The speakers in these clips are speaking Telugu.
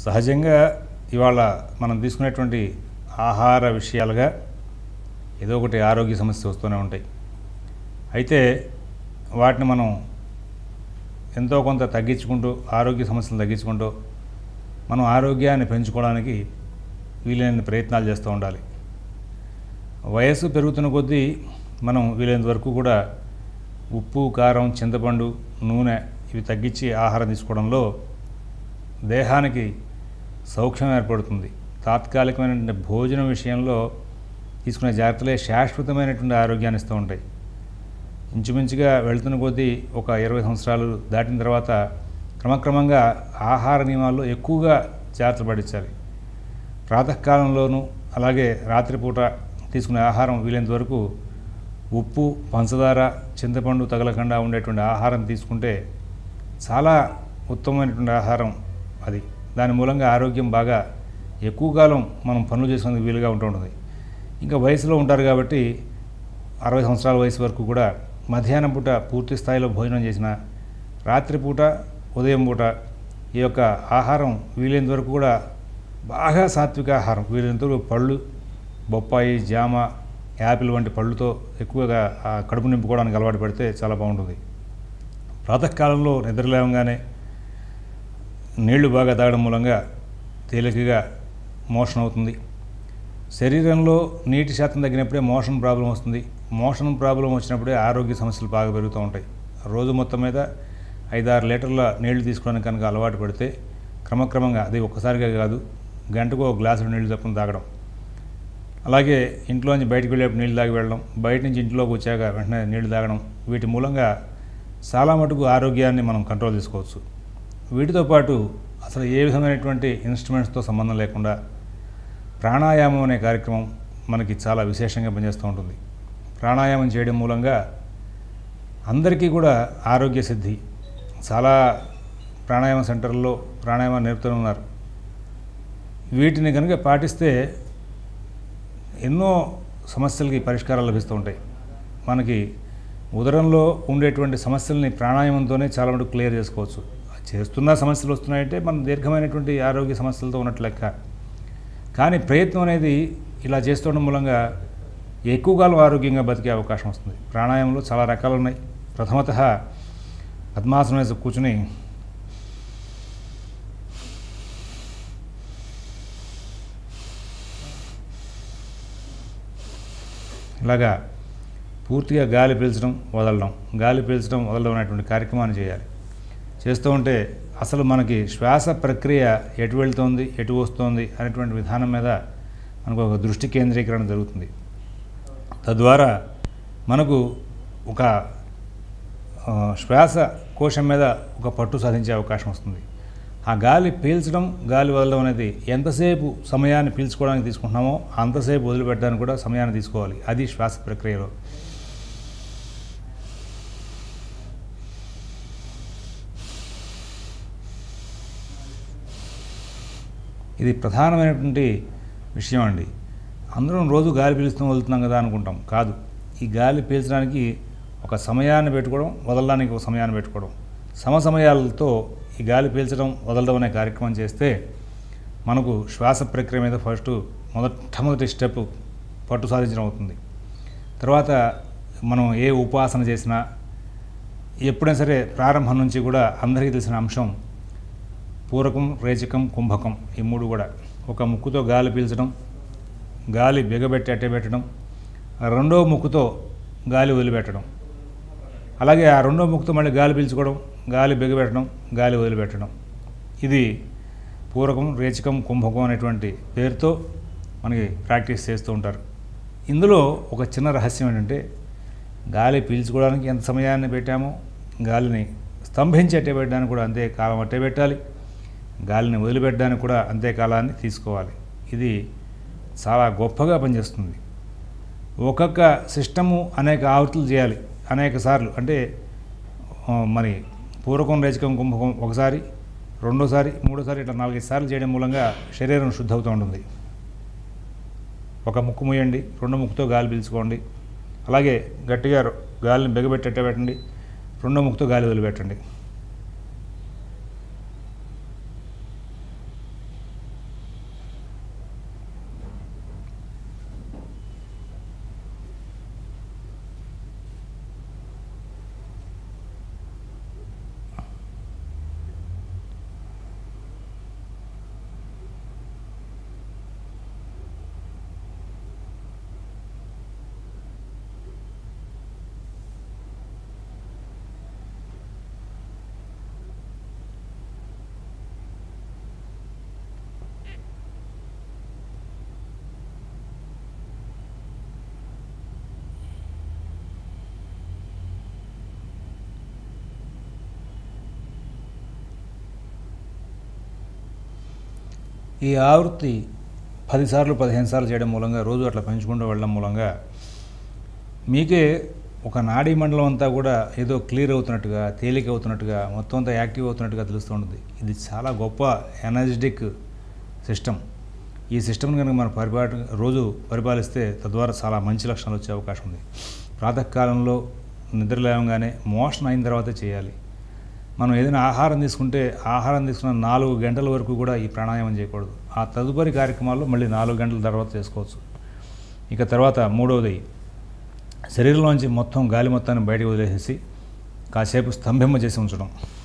సహజంగా ఇవాళ మనం తీసుకునేటువంటి ఆహార విషయాలుగా ఏదో ఒకటి ఆరోగ్య సమస్య వస్తూనే ఉంటాయి అయితే వాటిని మనం ఎంతో కొంత తగ్గించుకుంటూ ఆరోగ్య సమస్యలు తగ్గించుకుంటూ మనం ఆరోగ్యాన్ని పెంచుకోవడానికి వీలైన ప్రయత్నాలు చేస్తూ ఉండాలి వయస్సు పెరుగుతున్న కొద్దీ మనం వీలైనంత వరకు కూడా ఉప్పు కారం చింతపండు నూనె ఇవి తగ్గించి ఆహారం తీసుకోవడంలో దేహానికి సౌఖ్యం ఏర్పడుతుంది తాత్కాలికమైనటువంటి భోజనం విషయంలో తీసుకునే జాగ్రత్తలే శాశ్వతమైనటువంటి ఆరోగ్యాన్ని ఇస్తూ ఉంటాయి ఇంచుమించుగా వెళ్తున్న కొద్దీ ఒక ఇరవై సంవత్సరాలు దాటిన తర్వాత క్రమక్రమంగా ఆహార నియమాల్లో ఎక్కువగా జాగ్రత్తలు పడించాలి ప్రాతకాలంలోనూ అలాగే రాత్రిపూట తీసుకునే ఆహారం వీలైనంత వరకు ఉప్పు పంచదార చింతపండు తగలకుండా ఉండేటువంటి ఆహారం తీసుకుంటే చాలా ఉత్తమమైనటువంటి ఆహారం అది దాని మూలంగా ఆరోగ్యం బాగా ఎక్కువ కాలం మనం పనులు చేసుకునేందుకు వీలుగా ఉంటూ ఉంటుంది ఇంకా వయసులో ఉంటారు కాబట్టి అరవై సంవత్సరాల వయసు వరకు కూడా మధ్యాహ్నం పూట పూర్తి స్థాయిలో భోజనం చేసిన రాత్రిపూట ఉదయం పూట ఈ యొక్క ఆహారం వీలైనంత వరకు కూడా బాగా సాత్విక ఆహారం వీలైనంత వరకు పళ్ళు బొప్పాయి జామ యాపిల్ వంటి పళ్ళుతో ఎక్కువగా ఆ కడుపు నింపుకోవడానికి అలవాటు పడితే చాలా బాగుంటుంది ప్రాతకాలంలో నిద్ర లేవగానే నీళ్లు బాగా తాగడం మూలంగా తేలికగా మోషన్ అవుతుంది శరీరంలో నీటి శాతం తగ్గినప్పుడే మోషన్ ప్రాబ్లం వస్తుంది మోషన్ ప్రాబ్లం వచ్చినప్పుడే ఆరోగ్య సమస్యలు బాగా పెరుగుతూ ఉంటాయి రోజు మొత్తం మీద ఐదారు లీటర్ల నీళ్లు తీసుకోవడానికి కనుక అలవాటు పడితే క్రమక్రమంగా అది ఒక్కసారిగా కాదు గంటకు ఒక గ్లాసు నీళ్లు తప్పని తాగడం అలాగే ఇంట్లోంచి బయటకు వెళ్ళేప్పుడు నీళ్ళు తాగి వెళ్ళడం బయట నుంచి ఇంట్లోకి వచ్చాక వెంటనే నీళ్లు తాగడం వీటి మూలంగా చాలా మటుకు ఆరోగ్యాన్ని మనం కంట్రోల్ చేసుకోవచ్చు వీటితో పాటు అసలు ఏ విధమైనటువంటి ఇన్స్ట్రుమెంట్స్తో సంబంధం లేకుండా ప్రాణాయామం అనే కార్యక్రమం మనకి చాలా విశేషంగా పనిచేస్తూ ఉంటుంది ప్రాణాయామం చేయడం మూలంగా అందరికీ కూడా ఆరోగ్య సిద్ధి చాలా ప్రాణాయామ సెంటర్లో ప్రాణాయామం నేర్పుతూ ఉన్నారు వీటిని కనుక పాటిస్తే ఎన్నో సమస్యలకి పరిష్కారాలు లభిస్తూ ఉంటాయి మనకి ఉదరంలో ఉండేటువంటి సమస్యల్ని ప్రాణాయామంతోనే చాలా మటుకు క్లియర్ చేసుకోవచ్చు చేస్తున్న సమస్యలు వస్తున్నాయంటే మనం దీర్ఘమైనటువంటి ఆరోగ్య సమస్యలతో ఉన్నట్టు లెక్క కానీ ప్రయత్నం అనేది ఇలా చేస్తుండడం మూలంగా ఎక్కువ కాలం ఆరోగ్యంగా బతికే అవకాశం వస్తుంది ప్రాణాయామంలో చాలా రకాలు ఉన్నాయి ప్రథమత పద్మాసనం వేసి కూర్చుని ఇలాగా పూర్తిగా గాలి పీల్చడం వదలడం గాలి పీల్చడం వదలడం అనేటువంటి కార్యక్రమాన్ని చేయాలి చేస్తూ ఉంటే అసలు మనకి శ్వాస ప్రక్రియ ఎటు వెళ్తోంది ఎటు వస్తోంది అనేటువంటి విధానం మీద మనకు ఒక దృష్టి కేంద్రీకరణ జరుగుతుంది తద్వారా మనకు ఒక ఆ, శ్వాస కోశం మీద ఒక పట్టు సాధించే అవకాశం వస్తుంది ఆ గాలి పీల్చడం గాలి వదలడం అనేది ఎంతసేపు సమయాన్ని పీల్చుకోవడానికి తీసుకుంటున్నామో అంతసేపు వదిలిపెట్టడానికి కూడా సమయాన్ని తీసుకోవాలి అది శ్వాస ప్రక్రియలో ఇది ప్రధానమైనటువంటి విషయం అండి అందరం రోజు గాలి పీలుస్తూ వదులుతున్నాం కదా అనుకుంటాం కాదు ఈ గాలి పీల్చడానికి ఒక సమయాన్ని పెట్టుకోవడం వదలడానికి ఒక సమయాన్ని పెట్టుకోవడం సమ సమయాలతో ఈ గాలి పీల్చడం వదలడం అనే కార్యక్రమం చేస్తే మనకు శ్వాస ప్రక్రియ మీద ఫస్ట్ మొదటమొదటి స్టెప్ పట్టు సాధించడం అవుతుంది తర్వాత మనం ఏ ఉపాసన చేసినా ఎప్పుడైనా సరే ప్రారంభం నుంచి కూడా అందరికీ తెలిసిన అంశం పూరకం రేచకం కుంభకం ఈ మూడు కూడా ఒక ముక్కుతో గాలి పీల్చడం గాలి బిగబెట్టి అట్టే పెట్టడం రెండో ముక్కుతో గాలి వదిలిపెట్టడం అలాగే ఆ రెండో ముక్కుతో మళ్ళీ గాలి పీల్చుకోవడం గాలి బిగబెట్టడం గాలి వదిలిపెట్టడం ఇది పూరకం రేచకం కుంభకం అనేటువంటి పేరుతో మనకి ప్రాక్టీస్ చేస్తూ ఉంటారు ఇందులో ఒక చిన్న రహస్యం ఏంటంటే గాలి పీల్చుకోవడానికి ఎంత సమయాన్ని పెట్టామో గాలిని స్తంభించి అట్టే పెట్టడానికి కూడా అంతే కాలం అట్టే పెట్టాలి గాలిని వదిలిపెట్టడానికి కూడా అంతే కాలాన్ని తీసుకోవాలి ఇది చాలా గొప్పగా పనిచేస్తుంది ఒక్కొక్క సిస్టము అనేక ఆవృత్తులు చేయాలి అనేక సార్లు అంటే ఆ, మరి పూర్వకం రేచకం కుంభకం ఒకసారి రెండోసారి మూడోసారి ఇట్లా నాలుగైదు సార్లు చేయడం మూలంగా శరీరం శుద్ధి అవుతూ ఉంటుంది ఒక ముక్కు మూయండి రెండు ముక్కుతో గాలి పీల్చుకోండి అలాగే గట్టిగా గాలిని బిగబెట్టేట్టే పెట్టండి రెండో ముక్కుతో గాలి వదిలిపెట్టండి ఈ ఆవృత్తి పదిసార్లు పదిహేను సార్లు చేయడం మూలంగా రోజు అట్లా పెంచుకుంటూ వెళ్ళడం మూలంగా మీకే ఒక నాడీ మండలం అంతా కూడా ఏదో క్లియర్ అవుతున్నట్టుగా తేలిక అవుతున్నట్టుగా మొత్తం అంతా యాక్టివ్ అవుతున్నట్టుగా తెలుస్తూ ఉంటుంది ఇది చాలా గొప్ప ఎనర్జెటిక్ సిస్టమ్ ఈ సిస్టమ్ని కనుక మనం పరిపాట రోజు పరిపాలిస్తే తద్వారా చాలా మంచి లక్షణాలు వచ్చే అవకాశం ఉంది ప్రాతకాలంలో నిద్ర లేవగానే మోషన్ అయిన తర్వాతే చేయాలి మనం ఏదైనా ఆహారం తీసుకుంటే ఆహారం తీసుకున్న నాలుగు గంటల వరకు కూడా ఈ ప్రాణాయామం చేయకూడదు ఆ తదుపరి కార్యక్రమాల్లో మళ్ళీ నాలుగు గంటల తర్వాత చేసుకోవచ్చు ఇక తర్వాత మూడవది శరీరంలోంచి మొత్తం గాలి మొత్తాన్ని బయటకు వదిలేసేసి కాసేపు స్తంభింప చేసి ఉంచడం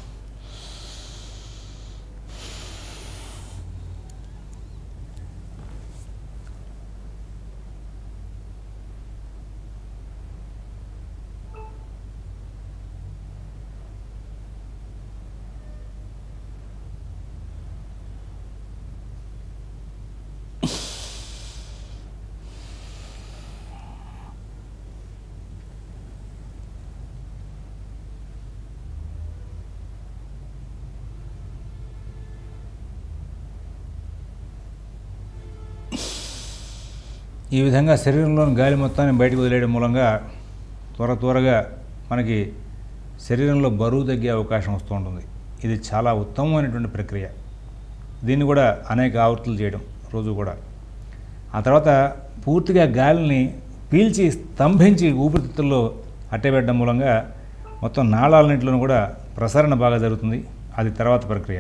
ఈ విధంగా శరీరంలోని గాలి మొత్తాన్ని బయటకు వదిలేయడం మూలంగా త్వర త్వరగా మనకి శరీరంలో బరువు తగ్గే అవకాశం వస్తూ ఉంటుంది ఇది చాలా ఉత్తమమైనటువంటి ప్రక్రియ దీన్ని కూడా అనేక ఆవృత్తులు చేయడం రోజు కూడా ఆ తర్వాత పూర్తిగా గాలిని పీల్చి స్తంభించి ఊపిరితిత్తుల్లో అట్టేపెట్టడం మూలంగా మొత్తం నాళాలన్నింటిలోనూ కూడా ప్రసరణ బాగా జరుగుతుంది అది తర్వాత ప్రక్రియ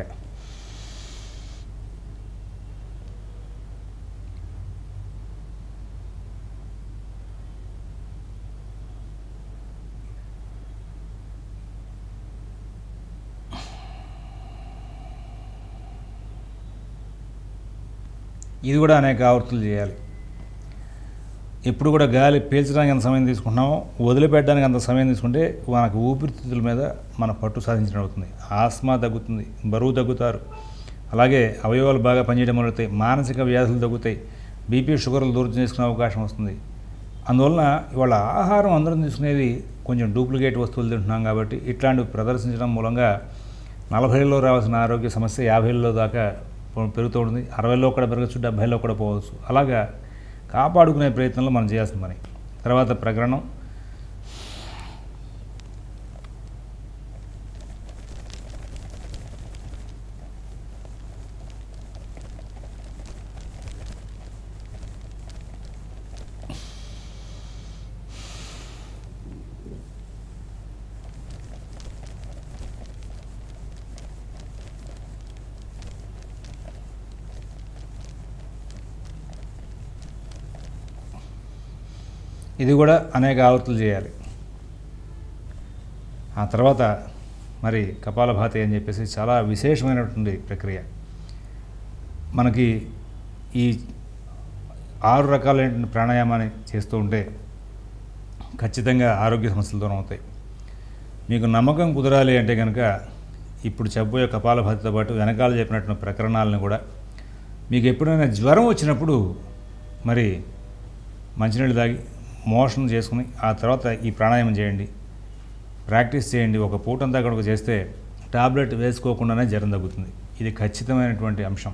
ఇది కూడా అనేక ఆవృత్తులు చేయాలి ఎప్పుడు కూడా గాలి పీల్చడానికి ఎంత సమయం తీసుకుంటున్నామో వదిలిపెట్టడానికి అంత సమయం తీసుకుంటే మనకు ఊపిరితిత్తుల మీద మన పట్టు సాధించడం అవుతుంది ఆస్మా తగ్గుతుంది బరువు తగ్గుతారు అలాగే అవయవాలు బాగా పనిచేయడం మొదలవుతాయి మానసిక వ్యాధులు తగ్గుతాయి బీపీ షుగర్లు దూరం చేసుకునే అవకాశం వస్తుంది అందువలన ఇవాళ ఆహారం అందరం తీసుకునేది కొంచెం డూప్లికేట్ వస్తువులు తింటున్నాం కాబట్టి ఇట్లాంటివి ప్రదర్శించడం మూలంగా నలభైలో రావాల్సిన ఆరోగ్య సమస్య యాభైలో దాకా పెరుగుతూ ఉంటుంది అరవైలో కూడా పెరగచ్చు డెబ్భైలో కూడా పోవచ్చు అలాగా కాపాడుకునే ప్రయత్నంలో మనం చేయాల్సిన పని తర్వాత ప్రకరణం ఇది కూడా అనేక ఆవృత్తులు చేయాలి ఆ తర్వాత మరి కపాలభాతి అని చెప్పేసి చాలా విశేషమైనటువంటి ప్రక్రియ మనకి ఈ ఆరు రకాలైన ప్రాణాయామాన్ని చేస్తూ ఉంటే ఖచ్చితంగా ఆరోగ్య సమస్యలు దూరం అవుతాయి మీకు నమ్మకం కుదరాలి అంటే కనుక ఇప్పుడు చెప్పబోయే కపాలభాతితో పాటు వెనకాల చెప్పినటువంటి ప్రకరణాలను కూడా మీకు ఎప్పుడైనా జ్వరం వచ్చినప్పుడు మరి మంచినీళ్ళు తాగి మోషన్ చేసుకుని ఆ తర్వాత ఈ ప్రాణాయామం చేయండి ప్రాక్టీస్ చేయండి ఒక పూటంతా కనుక చేస్తే టాబ్లెట్ వేసుకోకుండానే జ్వరం తగ్గుతుంది ఇది ఖచ్చితమైనటువంటి అంశం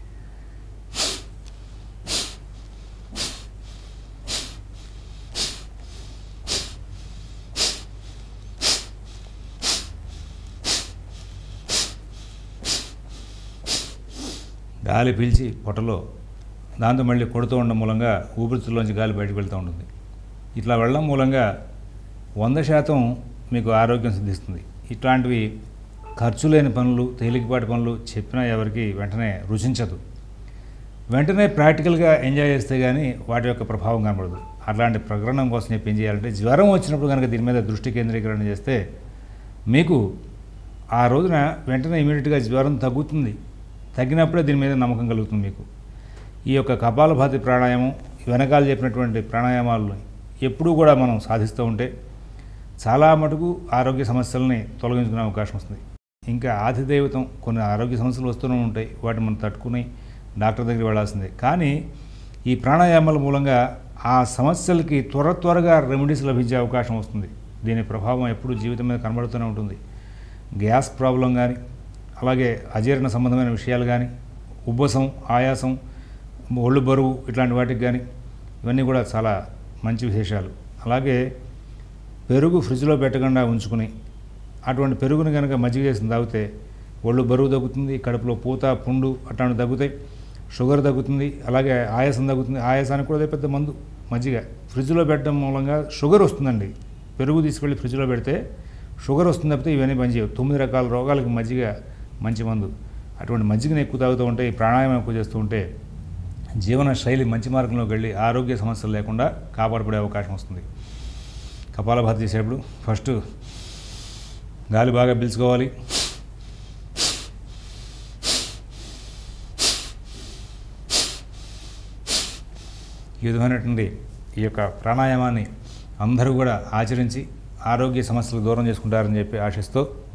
గాలి పీల్చి పొట్టలో దాంతో మళ్ళీ కొడుతూ ఉండడం మూలంగా ఊపిరితిత్తుల్లోంచి గాలి బయటకు వెళ్తూ ఉంటుంది ఇట్లా వెళ్ళడం మూలంగా వంద శాతం మీకు ఆరోగ్యం సిద్ధిస్తుంది ఇట్లాంటివి ఖర్చు లేని పనులు తేలికపాటి పనులు చెప్పినా ఎవరికి వెంటనే రుచించదు వెంటనే ప్రాక్టికల్గా ఎంజాయ్ చేస్తే కానీ వాటి యొక్క ప్రభావం కనబడదు అట్లాంటి ప్రకరణం కోసం చెప్పి ఏం చేయాలంటే జ్వరం వచ్చినప్పుడు కనుక దీని మీద దృష్టి కేంద్రీకరణ చేస్తే మీకు ఆ రోజున వెంటనే ఇమీడియట్గా జ్వరం తగ్గుతుంది తగ్గినప్పుడే దీని మీద నమ్మకం కలుగుతుంది మీకు ఈ యొక్క కపాలభాతి ప్రాణాయామం వెనకాల చెప్పినటువంటి ప్రాణాయామాలను ఎప్పుడూ కూడా మనం సాధిస్తూ ఉంటే చాలా మటుకు ఆరోగ్య సమస్యలని తొలగించుకునే అవకాశం వస్తుంది ఇంకా ఆతిదైవతం కొన్ని ఆరోగ్య సమస్యలు వస్తూనే ఉంటాయి వాటిని మనం తట్టుకుని డాక్టర్ దగ్గరికి వెళ్ళాల్సిందే కానీ ఈ ప్రాణాయామాల మూలంగా ఆ సమస్యలకి త్వర త్వరగా రెమెడీస్ లభించే అవకాశం వస్తుంది దీని ప్రభావం ఎప్పుడూ జీవితం మీద కనబడుతూనే ఉంటుంది గ్యాస్ ప్రాబ్లం కానీ అలాగే అజీర్ణ సంబంధమైన విషయాలు కానీ ఉబ్బసం ఆయాసం ఒళ్ళు బరువు ఇట్లాంటి వాటికి కానీ ఇవన్నీ కూడా చాలా మంచి విశేషాలు అలాగే పెరుగు ఫ్రిడ్జ్లో పెట్టకుండా ఉంచుకుని అటువంటి పెరుగుని కనుక మజ్జిగ చేసి తాగితే ఒళ్ళు బరువు తగ్గుతుంది కడుపులో పూత పుండు అట్లాంటివి తగ్గుతాయి షుగర్ తగ్గుతుంది అలాగే ఆయాసం తగ్గుతుంది ఆయాసానికి కూడా అదే పెద్ద మందు మజ్జిగ ఫ్రిడ్జ్లో పెట్టడం మూలంగా షుగర్ వస్తుందండి పెరుగు తీసుకెళ్ళి ఫ్రిడ్జ్లో పెడితే షుగర్ వస్తుంది తప్పితే ఇవన్నీ పనిచేయవు తొమ్మిది రకాల రోగాలకి మజ్జిగ మంచి మందు అటువంటి మజ్జిగని ఎక్కువ తాగుతూ ఉంటే ఈ ప్రాణాయామం ఎక్కువ చేస్తూ ఉంటే జీవన శైలి మంచి మార్గంలోకి వెళ్ళి ఆరోగ్య సమస్యలు లేకుండా కాపాడబడే అవకాశం వస్తుంది కపాలభాతి చేసేటప్పుడు ఫస్ట్ గాలి బాగా పీల్చుకోవాలి ఈ విధమైనటువంటి ఈ యొక్క ప్రాణాయామాన్ని అందరూ కూడా ఆచరించి ఆరోగ్య సమస్యలు దూరం చేసుకుంటారని చెప్పి ఆశిస్తూ